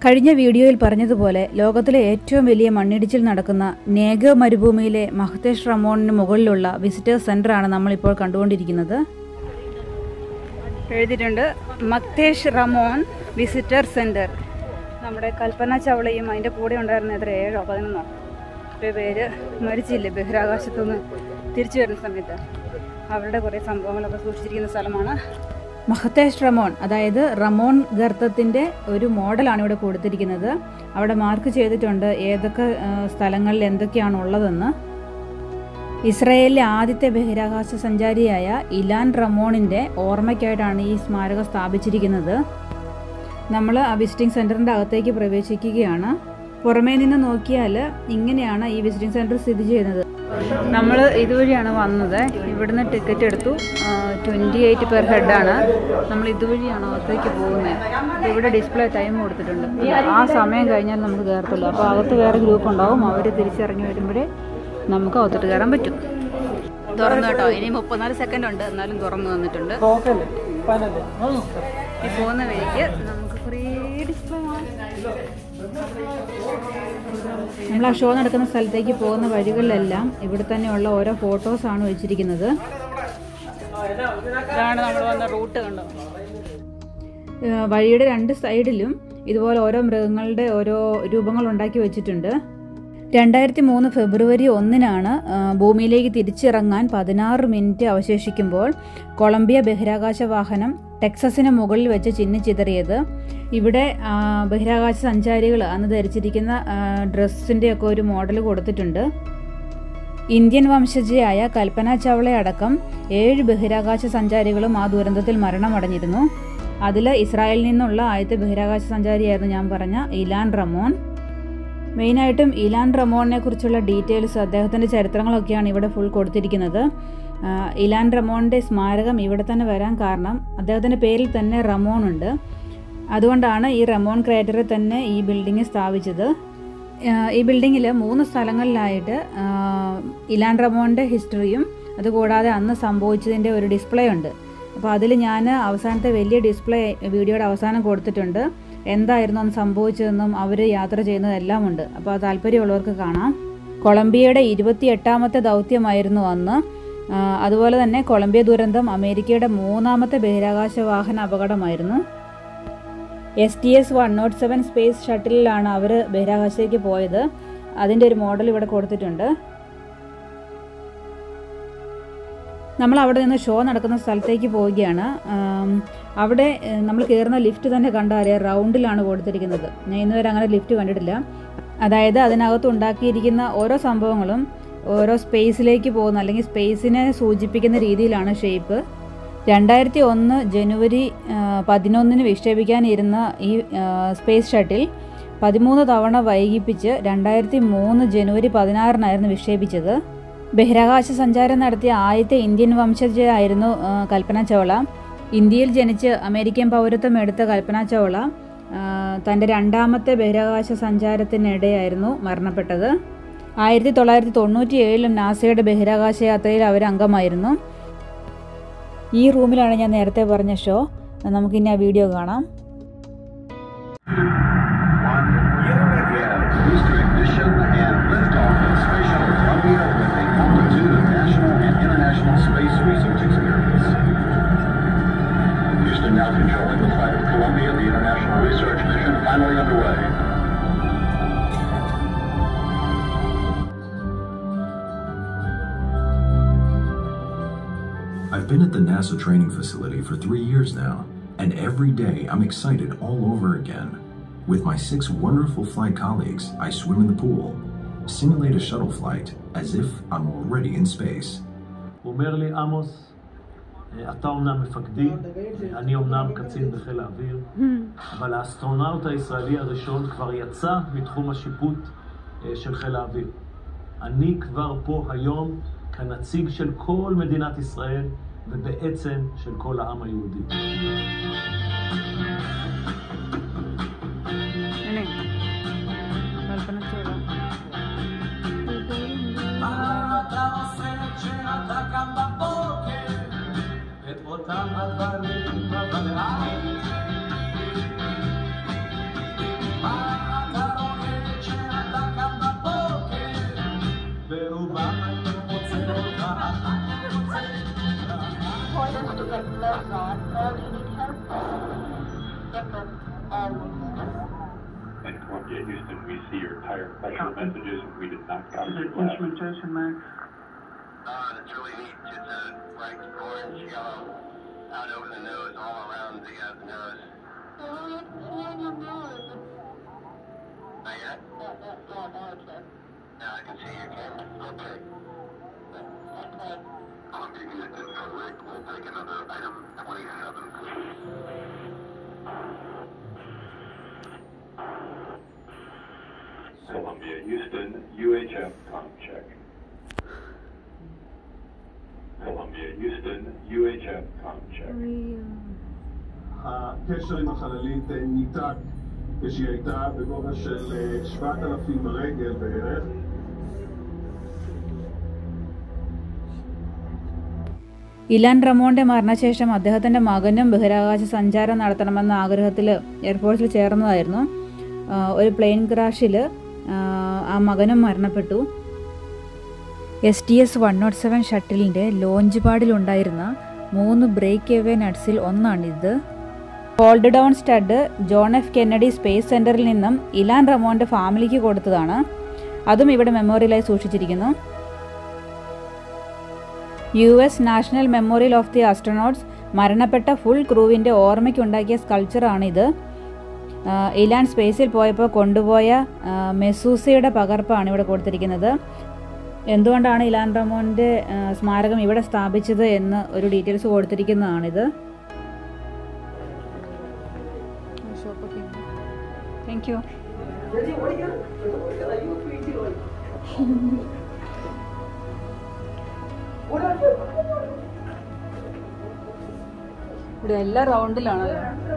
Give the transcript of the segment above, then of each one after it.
കഴിഞ്ഞ വീഡിയോയിൽ പറഞ്ഞതുപോലെ ലോകത്തിലെ ഏറ്റവും വലിയ മണ്ണിടിച്ചിൽ നടക്കുന്ന നേഗ മരുഭൂമിയിലെ മഹ്തേഷ് റമോണിന് മുകളിലുള്ള വിസിറ്റേഴ്സ് സെൻ്ററാണ് നമ്മളിപ്പോൾ കണ്ടുകൊണ്ടിരിക്കുന്നത് എഴുതിയിട്ടുണ്ട് മക്തേഷ് റമോൺ വിസിറ്റർ സെൻറ്റർ നമ്മുടെ കൽപ്പന ചവളയും അതിൻ്റെ കൂടെ ഉണ്ടായിരുന്ന എത്ര ഏഴോ പതിനൊന്നോ ഒരു പേര് മരിച്ചില്ലേ ബഹിരാകാശത്തുനിന്ന് തിരിച്ചു വരുന്ന സമയത്ത് അവരുടെ കുറേ സംഭവങ്ങളൊക്കെ സൂക്ഷിച്ചിരിക്കുന്ന സ്ഥലമാണ് മഹത്തേഷ് റമോൺ അതായത് റമോൺ ഗർത്തത്തിൻ്റെ ഒരു മോഡലാണ് ഇവിടെ കൊടുത്തിരിക്കുന്നത് അവിടെ മാർക്ക് ചെയ്തിട്ടുണ്ട് ഏതൊക്കെ ആ, സ്ഥലങ്ങളിൽ എന്തൊക്കെയാണ് ഉള്ളതെന്ന് ഇസ്രയേലിലെ ആദ്യത്തെ ബഹിരാകാശ സഞ്ചാരിയായ ഇലാൻ റമോണിൻ്റെ ഓർമ്മയ്ക്കായിട്ടാണ് ഈ സ്മാരകം സ്ഥാപിച്ചിരിക്കുന്നത് നമ്മൾ ആ വിസിറ്റിംഗ് സെൻറ്ററിൻ്റെ അകത്തേക്ക് പ്രവേശിക്കുകയാണ് പുറമേ നിന്ന് നോക്കിയാൽ ഇങ്ങനെയാണ് ഈ വിസിറ്റിംഗ് സെൻറ്റർ സ്ഥിതി ചെയ്യുന്നത് നമ്മൾ ഇതുവഴിയാണ് വന്നത് ഇവിടുന്ന് ടിക്കറ്റ് എടുത്തു ട്വൻറ്റി എയ്റ്റ് പെർ ഹെഡാണ് നമ്മൾ ഇതുവഴിയാണ് അകത്തേക്ക് പോകുന്നത് ഇവിടെ ഡിസ്പ്ലേ ടൈം കൊടുത്തിട്ടുണ്ട് ആ സമയം കഴിഞ്ഞാൽ നമുക്ക് കയറത്തുള്ളൂ അപ്പോൾ അകത്ത് വേറെ ഗ്രൂപ്പ് ഉണ്ടാവും അവർ തിരിച്ചിറങ്ങി വരുമ്പോഴേ നമുക്ക് അകത്തോട്ട് കയറാൻ പറ്റും തുറന്നു കേട്ടോ ഇനി മുപ്പത്തിനാല് സെക്കൻഡ് ഉണ്ട് എന്നാലും തുറന്നു തന്നിട്ടുണ്ട് ഈ പോകുന്ന വഴിക്ക് നമുക്ക് കുറേ ഡിസ്പ്ലേ നമ്മൾ ആ ഷോ നടക്കുന്ന സ്ഥലത്തേക്ക് പോകുന്ന വഴികളിലെല്ലാം ഇവിടെ തന്നെയുള്ള ഓരോ ഫോട്ടോസാണ് വെച്ചിരിക്കുന്നത് ഇതാണ് നമ്മൾ വന്ന റൂട്ട് കണ്ടോ ഏഹ് വഴിയുടെ രണ്ട് സൈഡിലും ഇതുപോലെ ഓരോ മൃഗങ്ങളുടെ ഓരോ രൂപങ്ങൾ ഉണ്ടാക്കി വെച്ചിട്ടുണ്ട് രണ്ടായിരത്തി മൂന്ന് ഫെബ്രുവരി ഒന്നിനാണ് ആ, ഭൂമിയിലേക്ക് തിരിച്ചിറങ്ങാൻ പതിനാറ് മിനിറ്റ് അവശേഷിക്കുമ്പോൾ കൊളംബിയ ബഹിരാകാശ വാഹനം ടെക്സസിന് മുകളിൽ വെച്ച് ചിന്നിച്ചിതറിയത് ഇവിടെ ആ, ബഹിരാകാശ സഞ്ചാരികൾ അന്ന് ധരിച്ചിരിക്കുന്ന ഡ്രസ്സിൻ്റെ ഒക്കെ ഒരു മോഡൽ കൊടുത്തിട്ടുണ്ട് ഇന്ത്യൻ വംശജയായ കൽപ്പന ചൗള അടക്കം ഏഴ് ബഹിരാകാശ സഞ്ചാരികളും ആ ദുരന്തത്തിൽ മരണമടഞ്ഞിരുന്നു അതിൽ ഇസ്രായേലിൽ നിന്നുള്ള ആദ്യത്തെ ബഹിരാകാശ സഞ്ചാരിയായിരുന്നു ഞാൻ പറഞ്ഞ ഇലാൻ റമോൺ മെയിനായിട്ടും ഇലാൻ റമോണിനെ കുറിച്ചുള്ള ഡീറ്റെയിൽസ് അദ്ദേഹത്തിൻ്റെ ചരിത്രങ്ങളൊക്കെയാണ് ഇവിടെ ഫുൾ കൊടുത്തിരിക്കുന്നത് ആ, ഇലാൻ റമോണിൻ്റെ സ്മാരകം ഇവിടെ തന്നെ വരാൻ കാരണം അദ്ദേഹത്തിൻ്റെ പേരിൽ തന്നെ റമോൺ ഉണ്ട് അതുകൊണ്ടാണ് ഈ റമോൺ ക്രേറ്ററിൽ തന്നെ ഈ ബിൽഡിംഗ് സ്ഥാപിച്ചത് ആ, ഈ ബിൽഡിങ്ങിൽ മൂന്ന് സ്ഥലങ്ങളിലായിട്ട് ആ, ഇലാൻ റമോണിൻ്റെ ഹിസ്റ്ററിയും അതുകൂടാതെ അന്ന് സംഭവിച്ചതിൻ്റെ ഒരു ഡിസ്പ്ലേ ഉണ്ട് അപ്പോൾ അതിൽ ഞാൻ അവസാനത്തെ വലിയ ഡിസ്പ്ലേ വീഡിയോയുടെ അവസാനം കൊടുത്തിട്ടുണ്ട് എന്തായിരുന്നു അന്ന് സംഭവിച്ചതെന്നും അവർ യാത്ര ചെയ്യുന്നതെല്ലാം ഉണ്ട് അപ്പോൾ ആ താല്പര്യമുള്ളവർക്ക് കാണാം കൊളംബിയയുടെ ഇരുപത്തി എട്ടാമത്തെ ദൗത്യമായിരുന്നു അന്ന് ആ, അതുപോലെ തന്നെ കൊളംബിയ ദുരന്തം അമേരിക്കയുടെ മൂന്നാമത്തെ ബഹിരാകാശ വാഹന അപകടമായിരുന്നു S T S one nought seven space ഷട്ടിലാണ് അവർ ബഹിരാകാശത്തേക്ക് പോയത് അതിൻ്റെ ഒരു മോഡൽ ഇവിടെ കൊടുത്തിട്ടുണ്ട് നമ്മൾ അവിടെ നിന്ന് ഷോ നടക്കുന്ന സ്ഥലത്തേക്ക് പോവുകയാണ് ആം, അവിടെ ഏഹ്, നമ്മൾ കയറുന്ന ലിഫ്റ്റ് തന്നെ കണ്ടാലേ റൗണ്ടിലാണ് കൊടുത്തിരിക്കുന്നത് ഞാൻ ഇന്നുവരെ അങ്ങനെ ലിഫ്റ്റ് കണ്ടിട്ടില്ല അതായത് അതിനകത്ത് ഉണ്ടാക്കിയിരിക്കുന്ന ഓരോ സംഭവങ്ങളും ഓരോ സ്പേസിലേക്ക് പോകുന്ന അല്ലെങ്കിൽ സ്പേസിനെ സൂചിപ്പിക്കുന്ന രീതിയിലാണ് ഷേപ്പ് രണ്ടായിരത്തി ഒന്ന് ജനുവരി ആ, പതിനൊന്നിന് വിക്ഷേപിക്കാനിരുന്ന ഈ ആ, സ്പേസ് ഷട്ടിൽ പതിമൂന്ന് തവണ വൈകിപ്പിച്ച് രണ്ടായിരത്തി മൂന്ന് ജനുവരി പതിനാറിനായിരുന്നു വിക്ഷേപിച്ചത് ബഹിരാകാശ സഞ്ചാരം നടത്തിയ ആദ്യത്തെ ഇന്ത്യൻ വംശജയായിരുന്നു ആ, കൽപ്പന ചൗള ഇന്ത്യയിൽ ജനിച്ച് അമേരിക്കൻ പൗരത്വം എടുത്ത കൽപ്പന ചൗള ആ, തൻ്റെ രണ്ടാമത്തെ ബഹിരാകാശ സഞ്ചാരത്തിനിടെയായിരുന്നു മരണപ്പെട്ടത് ആയിരത്തി തൊള്ളായിരത്തി തൊണ്ണൂറ്റി ഏഴിലും നാസയുടെ ബഹിരാകാശ യാത്രയിൽ അവർ അംഗമായിരുന്നു ഈ റൂമിലാണ് ഞാൻ നേരത്തെ പറഞ്ഞ ഷോ നമുക്കിനി ആ വീഡിയോ കാണാം Booster ignition and liftoff of Space Shuttle Columbia with a multitude of national and international space research experiments. Houston now controlling the flight of Columbia, the international research mission finally underway. I've been at the NASA training facility for three years now, and every day I'm excited all over again. With my six wonderful flight colleagues, I swim in the pool, simulate a shuttle flight as if I'm already in space. הוא אומר לי, עמוס, אה, אתה אומנם מפקדי, אני אומנם קצין בחיל האוויר, אבל האסטרונאוט הישראלי הראשון כבר יצא מתחום השיפוט אה, של חיל האוויר. אני כבר פה היום כנציג של כל מדינת ישראל, ובעצם של כל העם היהודי. אתה עושה כשאתה קם בבוקר את אותם הדברים בוודאי מה And Columbia, Houston, we see your tire pressure messages. We did not copy The your flash. instrumentation, Max. Uh, it's really neat. It's a bright orange yellow out over the nose, all around the, uh, the nose. Not yet? Now I can see your camera. Okay. Columbia Houston for Rick. We'll take another item 27, please. Columbia, Houston, UHF, com check. Columbia, Houston, UHF, com check. הקשר עם החללית אה, ניתק כשהיא הייתה בגובה של אה, 7,000 רגל בערך. ഇലാൻ റമോന്റെ മരണശേഷം അദ്ദേഹത്തിന്റെ മകനും ബഹിരാകാശ സഞ്ചാരം നടത്തണമെന്ന ആഗ്രഹത്തിൽ എയർഫോഴ്സിൽ ചേർന്നതായിരുന്നു ആ, ഒരു plain ക്രാഷിൽ ആ മകനും മരണപ്പെട്ടു S T S one nought seven ഷട്ടിലിൻ്റെ ലോഞ്ച് പാഡിലുണ്ടായിരുന്ന മൂന്ന് ബ്രേക്ക് എവേ നട്ട്സിൽ ഒന്നാണിത് fold down stud John F Kennedy space സെന്ററിൽ നിന്നും ഇലാൻ റമോന്റെ ഫാമിലിക്ക് കൊടുത്തതാണ് അതും ഇവിടെ മെമ്മോറിയലായി സൂക്ഷിച്ചിരിക്കുന്നു U S national memorial of the astronauts മരണപ്പെട്ട ഫുൾ ക്രൂവിൻ്റെ ഓർമ്മയ്ക്കുണ്ടാക്കിയ സ്കൾച്ചറാണിത് ആഹ് ഇലാൻ സ്പേസിൽ പോയപ്പോൾ കൊണ്ടുപോയ ആഹ് മെസൂസയുടെ പകർപ്പാണ് ഇവിടെ കൊടുത്തിരിക്കുന്നത് എന്തുകൊണ്ടാണ് ഇലാൻ റമോൻ്റെ ആഹ് സ്മാരകം ഇവിടെ സ്ഥാപിച്ചത് എന്ന് ഒരു ഡീറ്റെയിൽസ് കൊടുത്തിരിക്കുന്നതാണിത് താങ്ക് യു ഇവിടെ എല്ലാ റൗണ്ടിലാണല്ലോ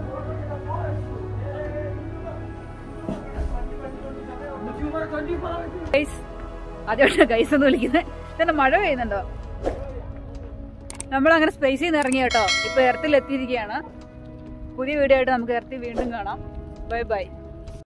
ഗൈസ് ആദ്യമായിട്ട് ഗൈസ് എന്ന് വിളിക്കുന്നത് ഇതന്നെ മഴ പെയ്യുന്നുണ്ടോ നമ്മളങ്ങനെ സ്പേസിൽ നിന്ന് ഇറങ്ങി കേട്ടോ ഇപ്പൊ എർത്തിൽ എത്തിയിരിക്കുകയാണ് പുതിയ വീഡിയോ ആയിട്ട് നമുക്ക് എർത്തി വീണ്ടും കാണാം ബൈ ബൈ